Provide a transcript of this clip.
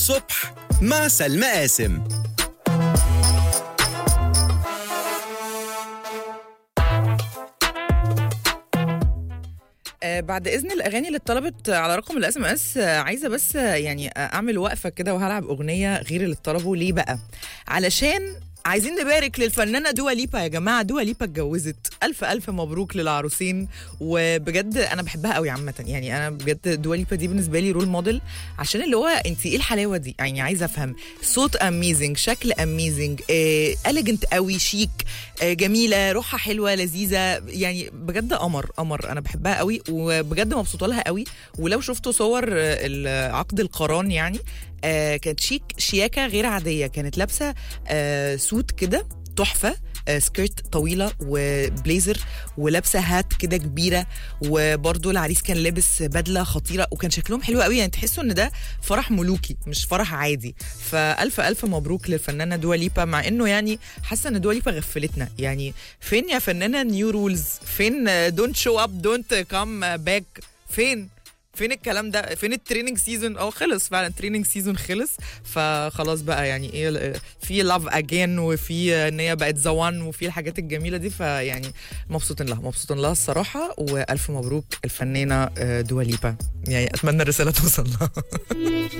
الصبح مع سلمى قاسم آه، بعد اذن الاغاني اللي اتطلبت على رقم الاس ام اس عايزه بس آه، يعني آه، اعمل وقفه كده وهلعب اغنيه غير اللي اتطلبوا ليه بقى علشان عايزين نبارك للفنانه دوا ليبا يا جماعه دوا ليبا اتجوزت الف الف مبروك للعروسين وبجد انا بحبها قوي عامه يعني انا بجد دوا ليبا دي بالنسبه لي رول موديل عشان اللي هو انت ايه الحلاوه دي يعني عايزه افهم صوت اميزنج شكل اميزنج اليجنت قوي شيك آه، جميله روحها حلوه لذيذه يعني بجد قمر قمر انا بحبها قوي وبجد مبسوطه لها قوي ولو شفتوا صور آه، ال- عقد القران يعني آه، كانت شيك شياكه غير عاديه كانت لابسه آه، سوت كده تحفه آه، سكيرت طويله وبليزر ولابسه هات كده كبيره وبرده العريس كان لابس بدله خطيره وكان شكلهم حلو قوي يعني تحسوا ان ده فرح ملوكي مش فرح عادي فالف الف مبروك للفنانه دوا ليبا مع انه يعني حاسه ان دوا ليبا غفلتنا يعني فين يا فنانه نيو رولز فين دونت شو اب دونت كام باك فين فين الكلام ده فين التريننج سيزون اه خلص فعلا التريننج سيزون خلص فخلاص بقى يعني ايه في لاف اجين وفي ان هي بقت زوان وفي الحاجات الجميله دي فيعني مبسوطين لها مبسوطين لها الصراحه والف مبروك الفنانه آه، دوا ليبا يعني اتمنى الرساله توصل لها